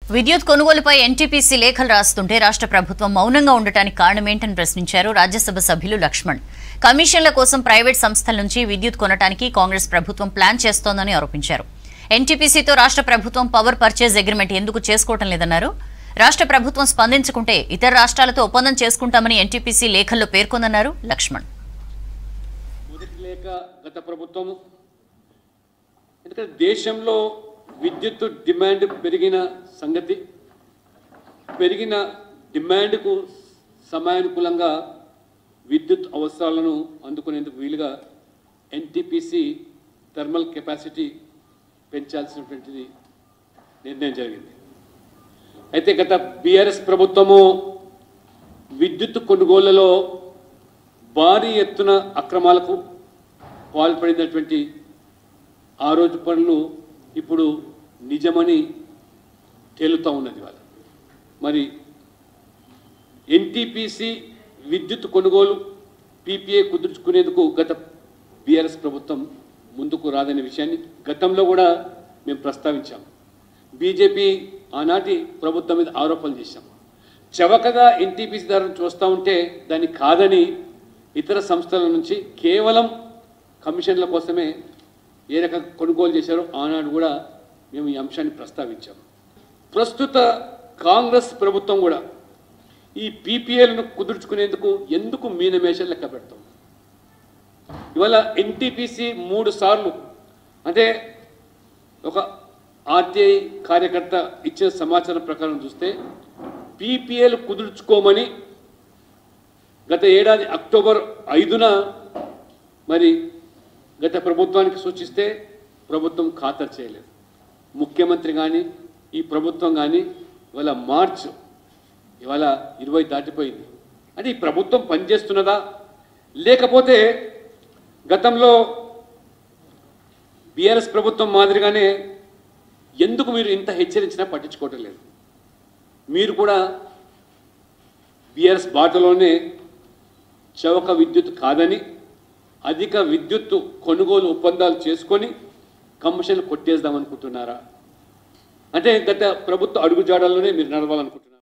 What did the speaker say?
విద్యుత్ కొనుగోలుపై ఎన్టీపీసీ లేఖలు రాస్తుంటే రాష్ట్ర ప్రభుత్వం మౌనంగా ఉండటానికి కారణమేంటని ప్రశ్నించారు రాజ్యసభ సభ్యులు లక్ష్మణ్ కమిషన్ల కోసం ప్రైవేట్ సంస్థల నుంచి విద్యుత్ కొనటానికి కాంగ్రెస్ ప్రభుత్వం ప్లాన్ చేస్తోందని ఆరోపించారు ఎన్టీపీసీతో రాష్ట్ర ప్రభుత్వం పవర్ పర్చేజ్ అగ్రిమెంట్ ఎందుకు చేసుకోవటం లేదన్నారు రాష్ట్ర ప్రభుత్వం స్పందించకుంటే ఇతర రాష్ట్రాలతో ఒప్పందం చేసుకుంటామని ఎన్టీపీసీ లేఖల్లో పేర్కొందన్నారు లక్ష్మణ్ మొదటి లేఖ గత ప్రభుత్వము ఎందుకంటే దేశంలో విద్యుత్ డిమాండ్ పెరిగిన సంగతి పెరిగిన డిమాండ్కు సమయానుకూలంగా విద్యుత్ అవసరాలను అందుకునేందుకు వీలుగా ఎన్టీపీసీ థర్మల్ కెపాసిటీ పెంచాల్సినటువంటిది నిర్ణయం జరిగింది అయితే గత బీఆర్ఎస్ ప్రభుత్వము విద్యుత్ కొనుగోళ్లలో భారీ ఎత్తున అక్రమాలకు పాల్పడినటువంటి ఆ రోజు పనులు ఇప్పుడు నిజమని తేలుతూ ఉన్నది వాళ్ళ మరి ఎన్టీపీసీ విద్యుత్ కొనుగోలు పీపీఏ కుదుర్చుకునేందుకు గత బీఆర్ఎస్ ప్రభుత్వం ముందుకు రాదనే విషయాన్ని గతంలో కూడా మేము ప్రస్తావించాం బీజేపీ ఆనాటి ప్రభుత్వం మీద ఆరోపణలు చేశాం చవకగా ఎన్టీపీసీ ధరను చూస్తూ ఉంటే దాన్ని కాదని ఇతర సంస్థల నుంచి కేవలం కమిషన్ల కోసమే ఏ రకంగా కొనుగోలు చేశారో ఆనాడు కూడా మేము ఈ అంశాన్ని ప్రస్తావించాం ప్రస్తుత కాంగ్రెస్ ప్రభుత్వం కూడా ఈ పీపీఎల్ను కుదుర్చుకునేందుకు ఎందుకు మీనమేషం లెక్క పెడతాం ఇవాళ ఎన్టీపీసీ మూడు సార్లు అంటే ఒక ఆర్టీఐ కార్యకర్త ఇచ్చిన సమాచారం ప్రకారం చూస్తే పీపీఎల్ కుదుర్చుకోమని గత ఏడాది అక్టోబర్ ఐదున మరి గత ప్రభుత్వానికి సూచిస్తే ప్రభుత్వం ఖాతరు చేయలేదు ముఖ్యమంత్రి కానీ ఈ ప్రభుత్వం కానీ ఇవాళ మార్చ్ ఇవాళ ఇరవై దాటిపోయింది అంటే ఈ ప్రభుత్వం పనిచేస్తున్నదా లేకపోతే గతంలో బీఆర్ఎస్ ప్రభుత్వం మాదిరిగానే ఎందుకు మీరు ఇంత హెచ్చరించినా పట్టించుకోవటం లేదు మీరు కూడా బీఆర్ఎస్ బాటలోనే చౌక విద్యుత్ కాదని అధిక విద్యుత్ కొనుగోలు ఒప్పందాలు చేసుకొని కమిషన్లు కొట్టేద్దాం అనుకుంటున్నారా అంటే గత ప్రభుత్వ అడుగుజాడల్లోనే మీరు నడవాలనుకుంటున్నారు